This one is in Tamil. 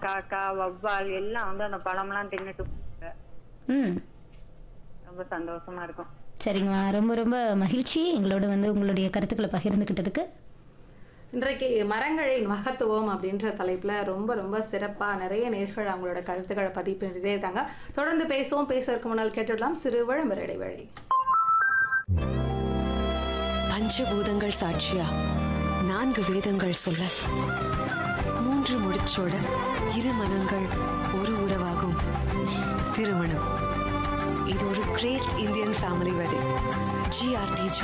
காக்கா வவ்வால் எல்லாம் வந்து அந்த பழம்லாம் தின்னுட்டு போகுங்க. ம் ரொம்ப சந்தோஷமா இருக்கும் சரிங்கம்மா ரொம்ப ரொம்ப மகிழ்ச்சி எங்களோட வந்து உங்களுடைய கருத்துக்களை பகிர்ந்துக்கிட்டதுக்கு இன்றைக்கு மரங்களின் மகத்துவம் அப்படின்ற தலைப்புல ரொம்ப ரொம்ப சிறப்பா நிறைய நேர்கள் அவங்களோட கருத்துக்களை பதிவு பண்ணிட்டே இருக்காங்க தொடர்ந்து பேசுவோம் பேசுவதற்கு முன்னால் கேட்டுடலாம் சிறு விளம்பர இடைவேளை பஞ்சபூதங்கள் சாட்சியா நான்கு வேதங்கள் சொல்ல மூன்று முடிச்சோட இரு மனங்கள் ஒரு உறவாகும் திருமணம் இது ஒரு great Indian family wedding GRT